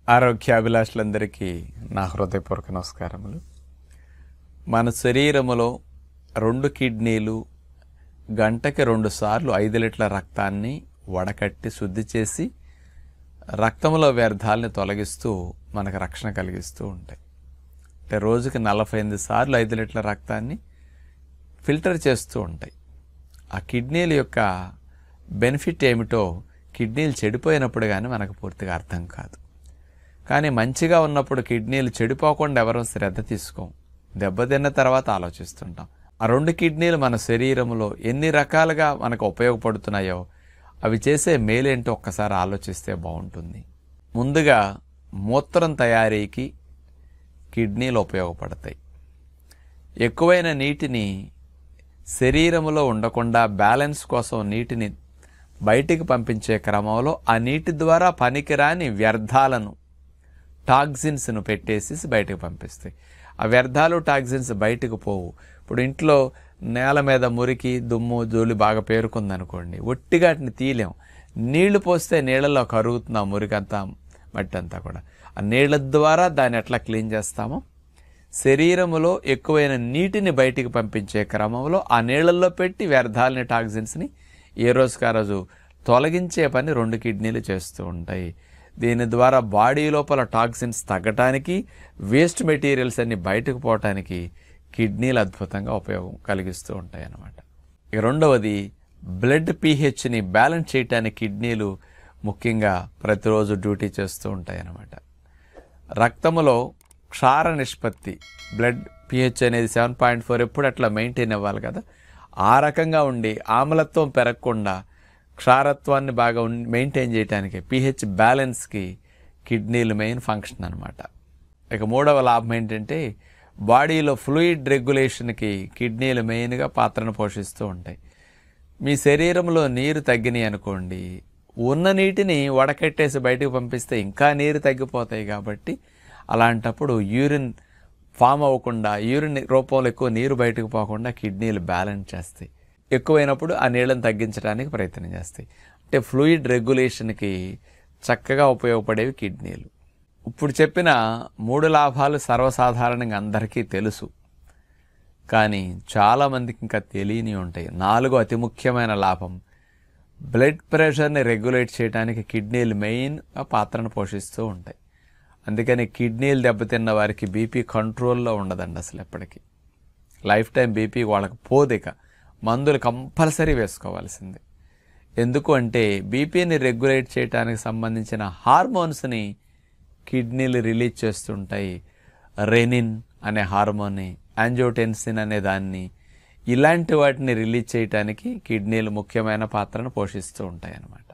ఆరోగ్యాభిలాషులందరికీ నా హృదయపూర్వక నమస్కారములు మన శరీరములో రెండు కిడ్నీలు గంటకి రెండు సార్లు ఐదు లీటర్ల రక్తాన్ని వడకట్టి శుద్ధి చేసి రక్తంలో వ్యర్థాలని తొలగిస్తూ మనకు రక్షణ కలిగిస్తూ ఉంటాయి అంటే రోజుకి నలభై ఎనిమిది సార్లు ఐదు లీటర్ల రక్తాన్ని ఫిల్టర్ చేస్తూ ఉంటాయి ఆ కిడ్నీల యొక్క బెనిఫిట్ ఏమిటో కిడ్నీలు చెడిపోయినప్పుడు కానీ మనకు పూర్తిగా అర్థం కాదు కానీ మంచిగా ఉన్నప్పుడు కిడ్నీలు చెడిపోకుండా ఎవరూ శ్రద్ధ తీసుకోం దెబ్బతిన్న తర్వాత ఆలోచిస్తుంటాం ఆ రెండు కిడ్నీలు మన శరీరంలో ఎన్ని రకాలుగా మనకు ఉపయోగపడుతున్నాయో అవి చేసే మేలేంటో ఒక్కసారి ఆలోచిస్తే బాగుంటుంది ముందుగా మూత్రం తయారీకి కిడ్నీలు ఉపయోగపడతాయి ఎక్కువైన నీటిని శరీరంలో ఉండకుండా బ్యాలెన్స్ కోసం నీటిని బయటికి పంపించే క్రమంలో ఆ నీటి ద్వారా పనికిరాని వ్యర్థాలను టాక్సిన్స్ను పెట్టేసి బయటకు పంపిస్తాయి ఆ వ్యర్థాలు టాక్సిన్స్ బయటకు పోవు ఇప్పుడు ఇంట్లో నేల మీద మురికి దుమ్ము జోలి బాగా పేరుకుందనుకోండి ఒట్టిగా వాటిని తీయలేం నీళ్లు పోస్తే నీళ్ళలో కరుగుతుంది ఆ మురికి అంతా మట్టి అంతా కూడా ఆ నీళ్ళ ద్వారా దాన్ని ఎట్లా క్లీన్ చేస్తామో శరీరములో ఎక్కువైన నీటిని బయటికి పంపించే క్రమంలో ఆ నీళ్ళల్లో పెట్టి వ్యర్థాలని టాక్సిన్స్ని ఏ రోజుకి ఆ రోజు తొలగించే పని రెండు కిడ్నీలు చేస్తూ ఉంటాయి దీని ద్వారా బాడీ లోపల టాక్సిన్స్ తగ్గటానికి వేస్ట్ మెటీరియల్స్ అన్ని బయటకు పోవటానికి కిడ్నీలు అద్భుతంగా ఉపయోగం కలిగిస్తూ ఉంటాయి అన్నమాట ఇక రెండవది బ్లడ్ పీహెచ్ని బ్యాలెన్స్ చేయటానికి కిడ్నీలు ముఖ్యంగా ప్రతిరోజు డ్యూటీ చేస్తూ ఉంటాయి అన్నమాట రక్తములో క్షార నిష్పత్తి బ్లడ్ పిహెచ్ అనేది సెవెన్ పాయింట్ ఫోర్ ఎప్పుడు అట్లా మెయింటైన్ అవ్వాలి కదా ఆ రకంగా ఉండి ఆమ్లత్వం పెరగకుండా క్షారత్వాన్ని బాగా ఉన్- మెయింటైన్ చేయడానికి పిహెచ్ బ్యాలెన్స్కి కిడ్నీలు మెయిన్ ఫంక్షన్ అనమాట ఇక మూడవ లాభం ఏంటంటే బాడీలో ఫ్లూయిడ్ రెగ్యులేషన్కి కిడ్నీలు మెయిన్గా పాత్రను పోషిస్తూ ఉంటాయి మీ శరీరంలో నీరు తగ్గినాయి అనుకోండి ఉన్న నీటిని వడకట్టేసి బయటకు పంపిస్తే ఇంకా నీరు తగ్గిపోతాయి కాబట్టి అలాంటప్పుడు యూరిన్ ఫామ్ అవ్వకుండా యూరిన్ రూపంలో ఎక్కువ నీరు బయటకు పోకుండా కిడ్నీలు బ్యాలెన్స్ చేస్తాయి ఎక్కువైనప్పుడు ఆ నీళ్ళని తగ్గించడానికి ప్రయత్నం చేస్తాయి అంటే ఫ్లూయిడ్ రెగ్యులేషన్కి చక్కగా ఉపయోగపడేవి కిడ్నీలు ఇప్పుడు చెప్పిన మూడు లాభాలు సర్వసాధారణంగా అందరికీ తెలుసు కానీ చాలామందికి ఇంకా తెలియని ఉంటాయి నాలుగో అతి ముఖ్యమైన లాభం బ్లడ్ ప్రెషర్ని రెగ్యులేట్ చేయడానికి కిడ్నీలు మెయిన్ పాత్రను పోషిస్తూ ఉంటాయి అందుకని కిడ్నీలు దెబ్బతిన్న వారికి బీపీ కంట్రోల్లో ఉండదండి అసలు ఎప్పటికీ లైఫ్ టైం బీపీ వాళ్ళకి పోదిక మందులు కంపల్సరీ వేసుకోవాల్సిందే ఎందుకు అంటే బీపీని రెగ్యులేట్ చేయడానికి సంబంధించిన హార్మోన్స్ని కిడ్నీలు రిలీజ్ చేస్తుంటాయి రెనిన్ అనే హార్మోన్ని యాంజోటెన్సిన్ అనే దాన్ని ఇలాంటి వాటిని రిలీజ్ చేయడానికి కిడ్నీలు ముఖ్యమైన పాత్రను పోషిస్తూ ఉంటాయి అన్నమాట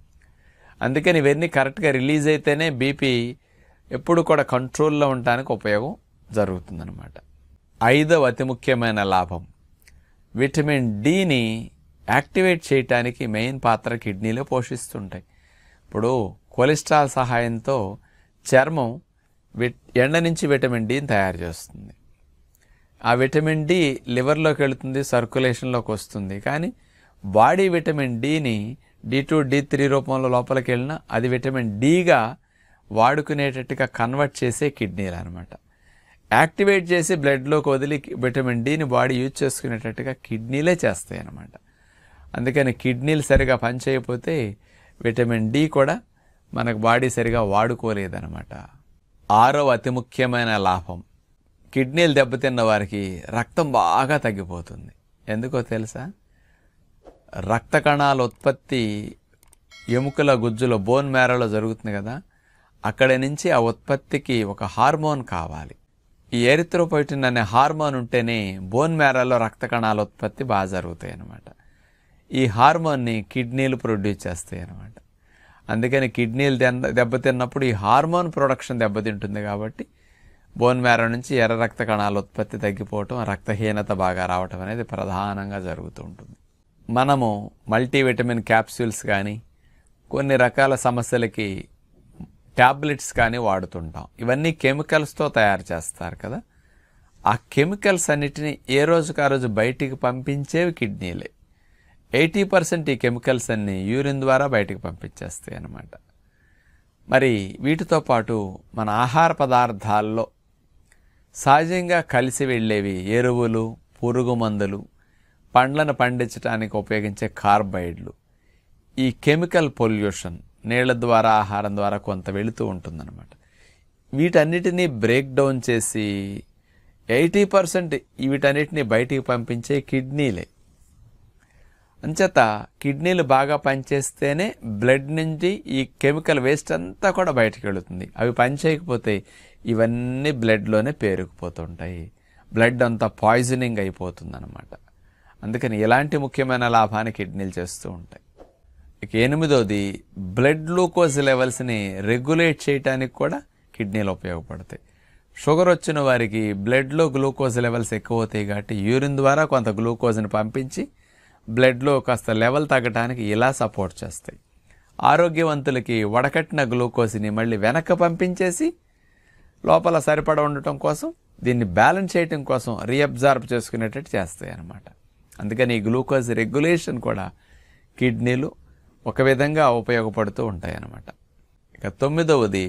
అందుకని ఇవన్నీ కరెక్ట్గా రిలీజ్ అయితేనే బీపీ ఎప్పుడు కూడా కంట్రోల్లో ఉండటానికి ఉపయోగం జరుగుతుందన్నమాట ఐదవ అతి ముఖ్యమైన లాభం విటమిన్ డిని యాక్టివేట్ చేయటానికి మెయిన్ పాత్ర కిడ్నీలో పోషిస్తుంటాయి ఇప్పుడు కొలెస్ట్రాల్ సహాయంతో చర్మం విట్ ఎండ నుంచి విటమిన్ డిని తయారు చేస్తుంది ఆ విటమిన్ డి లివర్లోకి వెళుతుంది సర్క్యులేషన్లోకి వస్తుంది కానీ బాడీ విటమిన్ డిని డి టూ డి త్రీ రూపంలో లోపలికి వెళ్ళినా అది విటమిన్ డిగా వాడుకునేటట్టుగా కన్వర్ట్ చేసే కిడ్నీలు అనమాట యాక్టివేట్ చేసి బ్లడ్లోకి వదిలి విటమిన్ డిని బాడీ యూజ్ చేసుకునేటట్టుగా కిడ్నీలే చేస్తాయి అన్నమాట అందుకని కిడ్నీలు సరిగా పనిచేయకపోతే విటమిన్ డి కూడా మనకు బాడీ సరిగా వాడుకోలేదన్నమాట ఆరో అతి ముఖ్యమైన లాభం కిడ్నీలు దెబ్బతిన్న వారికి రక్తం బాగా తగ్గిపోతుంది ఎందుకో తెలుసా రక్త కణాల ఉత్పత్తి ఎముకల గుజ్జులో బోన్ మ్యారోలో జరుగుతుంది కదా అక్కడి నుంచి ఆ ఉత్పత్తికి ఒక హార్మోన్ కావాలి ఈ ఎరిత్రోపైటిన్ అనే హార్మోన్ ఉంటేనే బోన్ మ్యారోలో రక్త కణాల ఉత్పత్తి బాగా జరుగుతాయి అన్నమాట ఈ హార్మోన్ని కిడ్నీలు ప్రొడ్యూస్ చేస్తాయి అన్నమాట అందుకని కిడ్నీలు దెబ్బ దెబ్బతిన్నప్పుడు ఈ హార్మోన్ ప్రొడక్షన్ దెబ్బతింటుంది కాబట్టి బోన్ మ్యారో నుంచి ఎర్ర రక్త కణాల ఉత్పత్తి తగ్గిపోవటం రక్తహీనత బాగా రావటం అనేది ప్రధానంగా జరుగుతూ ఉంటుంది మనము మల్టీవిటమిన్ క్యాప్సూల్స్ కానీ కొన్ని రకాల సమస్యలకి ట్యాబ్లెట్స్ కానీ వాడుతుంటాం ఇవన్నీ కెమికల్స్తో తయారు చేస్తారు కదా ఆ కెమికల్స్ అన్నిటిని ఏ రోజుకు ఆ రోజు బయటికి పంపించేవి కిడ్నీలే ఎయిటీ పర్సెంట్ ఈ కెమికల్స్ అన్ని యూరిన్ ద్వారా బయటికి పంపించేస్తాయి అన్నమాట మరి వీటితో పాటు మన ఆహార పదార్థాల్లో సహజంగా కలిసి వెళ్ళేవి ఎరువులు పురుగు మందులు పండ్లను పండించడానికి ఉపయోగించే కార్బైడ్లు ఈ కెమికల్ పొల్యూషన్ నీళ్ళ ద్వారా ఆహారం ద్వారా కొంత వెళుతూ ఉంటుందన్నమాట వీటన్నిటినీ బ్రేక్ డౌన్ చేసి ఎయిటీ పర్సెంట్ వీటన్నిటిని బయటికి పంపించే కిడ్నీలే అంచేత కిడ్నీలు బాగా పనిచేస్తేనే బ్లడ్ నుంచి ఈ కెమికల్ వేస్ట్ అంతా కూడా బయటకు వెళుతుంది అవి పనిచేయకపోతే ఇవన్నీ బ్లడ్లోనే పేరుకుపోతుంటాయి బ్లడ్ అంతా పాయిజనింగ్ అయిపోతుంది అనమాట అందుకని ఇలాంటి ముఖ్యమైన లాభాన్ని కిడ్నీలు చేస్తూ ఉంటాయి ఇక ఎనిమిదోది బ్లడ్ గ్లూకోజ్ లెవెల్స్ని రెగ్యులేట్ చేయడానికి కూడా కిడ్నీలు ఉపయోగపడతాయి షుగర్ వచ్చిన వారికి బ్లడ్లో గ్లూకోజ్ లెవెల్స్ ఎక్కువ అవుతాయి కాబట్టి యూరిన్ ద్వారా కొంత గ్లూకోజ్ని పంపించి బ్లడ్లో కాస్త లెవెల్ తగ్గడానికి ఇలా సపోర్ట్ చేస్తాయి ఆరోగ్యవంతులకి వడకట్టిన గ్లూకోజ్ని మళ్ళీ వెనక్కి పంపించేసి లోపల సరిపడ ఉండటం కోసం దీన్ని బ్యాలెన్స్ చేయటం కోసం రీఅబ్జార్బ్ చేసుకునేటట్టు చేస్తాయి అన్నమాట అందుకని ఈ గ్లూకోజ్ రెగ్యులేషన్ కూడా కిడ్నీలు ఒక విధంగా ఉపయోగపడుతూ ఉంటాయి అన్నమాట ఇక తొమ్మిదవది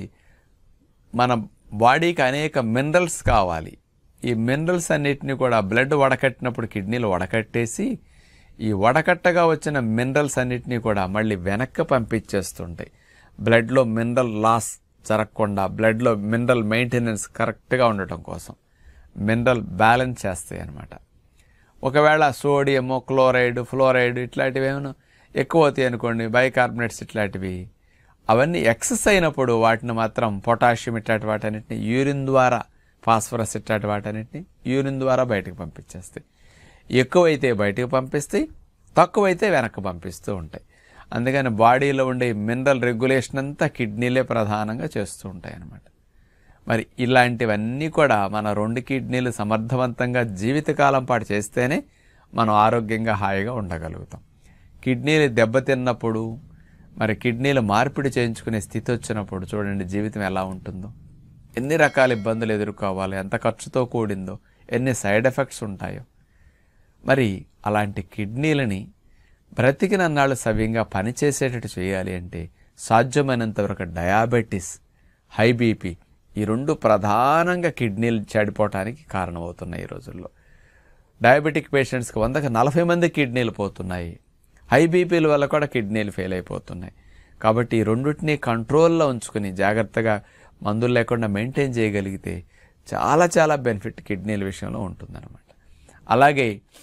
మన బాడీకి అనేక మినరల్స్ కావాలి ఈ మినరల్స్ అన్నిటిని కూడా బ్లడ్ వడకట్టినప్పుడు కిడ్నీలు వడకట్టేసి ఈ వడకట్టగా వచ్చిన మినరల్స్ అన్నిటినీ కూడా మళ్ళీ వెనక్కి పంపించేస్తుంటాయి బ్లడ్లో మినరల్ లాస్ జరగకుండా బ్లడ్లో మినరల్ మెయింటెనెన్స్ కరెక్ట్గా ఉండటం కోసం మినరల్ బ్యాలెన్స్ చేస్తాయి అన్నమాట ఒకవేళ సోడియము క్లోరైడ్ ఫ్లోరైడ్ ఇట్లాంటివి ఏమైనా ఎక్కువ అవుతాయి అనుకోండి బైకార్బోనేట్స్ ఇట్లాంటివి అవన్నీ ఎక్సెస్ అయినప్పుడు వాటిని మాత్రం పొటాషియం ఇట్లాంటి వాటన్నిటిని యూరిన్ ద్వారా ఫాస్ఫరస్ ఇట్లాంటి వాటన్నిటిని యూరిన్ ద్వారా బయటకు పంపించేస్తాయి ఎక్కువైతే బయటకు పంపిస్తాయి తక్కువైతే వెనక్కి పంపిస్తూ ఉంటాయి అందుకని బాడీలో ఉండే మినరల్ రెగ్యులేషన్ అంతా కిడ్నీలే ప్రధానంగా చేస్తూ ఉంటాయి అన్నమాట మరి ఇలాంటివన్నీ కూడా మన రెండు కిడ్నీలు సమర్థవంతంగా జీవితకాలం పాటు చేస్తేనే మనం ఆరోగ్యంగా హాయిగా ఉండగలుగుతాం కిడ్నీలు దెబ్బతిన్నప్పుడు మరి కిడ్నీలు మార్పిడి చేయించుకునే స్థితి వచ్చినప్పుడు చూడండి జీవితం ఎలా ఉంటుందో ఎన్ని రకాల ఇబ్బందులు ఎదుర్కోవాలి ఎంత ఖర్చుతో కూడిందో ఎన్ని సైడ్ ఎఫెక్ట్స్ ఉంటాయో మరి అలాంటి కిడ్నీలని బ్రతికినన్నాళ్ళు సవ్యంగా పనిచేసేటట్టు చేయాలి అంటే సాధ్యమైనంత వరకు డయాబెటీస్ హై బీపీ ఈ రెండు ప్రధానంగా కిడ్నీలు చెడిపోవటానికి కారణమవుతున్నాయి ఈ రోజుల్లో డయాబెటిక్ పేషెంట్స్కి వందకు నలభై మంది కిడ్నీలు పోతున్నాయి హై బీపీల వల్ల కూడా కిడ్నీలు ఫెయిల్ అయిపోతున్నాయి కాబట్టి ఈ రెండింటినీ కంట్రోల్లో ఉంచుకుని జాగ్రత్తగా మందులు లేకుండా మెయింటైన్ చేయగలిగితే చాలా చాలా బెనిఫిట్ కిడ్నీల విషయంలో ఉంటుందన్నమాట అలాగే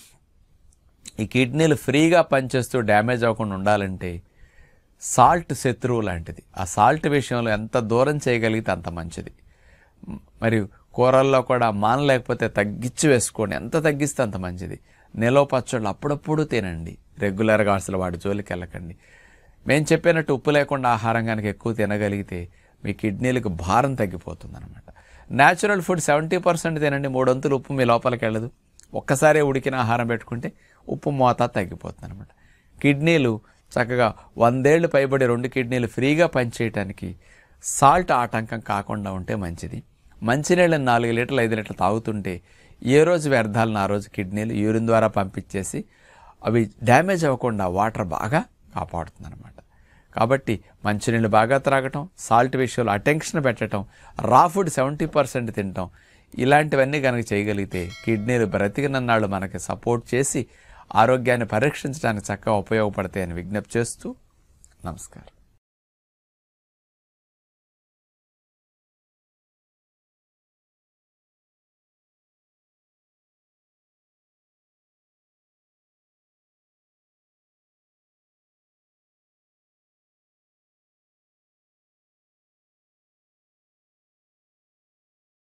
ఈ కిడ్నీలు ఫ్రీగా పనిచేస్తూ డ్యామేజ్ అవ్వకుండా ఉండాలంటే సాల్ట్ శత్రువు లాంటిది ఆ సాల్ట్ విషయంలో ఎంత దూరం చేయగలిగితే అంత మంచిది మ్, మరియు కూరల్లో కూడా మానలేకపోతే తగ్గించి వేసుకోండి ఎంత తగ్గిస్తే అంత మంచిది నిలవ పచ్చళ్ళు అప్పుడప్పుడు తినండి రెగ్యులర్గా అసలు వాడి జోలికి వెళ్ళకండి మేము చెప్పినట్టు ఉప్పు లేకుండా ఆహారం కనుక ఎక్కువ తినగలిగితే మీ కిడ్నీలకు భారం తగ్గిపోతుంది అనమాట న్యాచురల్ ఫుడ్ సెవెంటీ పర్సెంట్ తినండి మూడొంతులు ఉప్పు మీ లోపలికి వెళ్ళదు ఒక్కసారే ఉడికిన ఆహారం పెట్టుకుంటే ఉప్పు మోత తగ్గిపోతుంది అనమాట కిడ్నీలు చక్కగా వందేళ్లు పైబడి రెండు కిడ్నీలు ఫ్రీగా పనిచేయటానికి సాల్ట్ ఆటంకం కాకుండా ఉంటే మంచిది మంచినీళ్ళని నాలుగు లీటర్లు ఐదు లీటర్లు తాగుతుంటే ఏ రోజు వ్యర్థాలను ఆ రోజు కిడ్నీలు యూరిన్ ద్వారా పంపించేసి అవి డ్యామేజ్ అవ్వకుండా వాటర్ బాగా కాపాడుతుంది అనమాట కాబట్టి మంచినీళ్ళు బాగా త్రాగటం సాల్ట్ విషయంలో అటెన్షన్ పెట్టడం రా ఫుడ్ సెవెంటీ పర్సెంట్ తినటం ఇలాంటివన్నీ కనుక చేయగలిగితే కిడ్నీలు బ్రతికినన్నాళ్ళు మనకి సపోర్ట్ చేసి ఆరోగ్యాన్ని పరీక్షించడానికి చక్కగా ఉపయోగపడతాయని విజ్ఞప్తి చేస్తూ నమస్కారం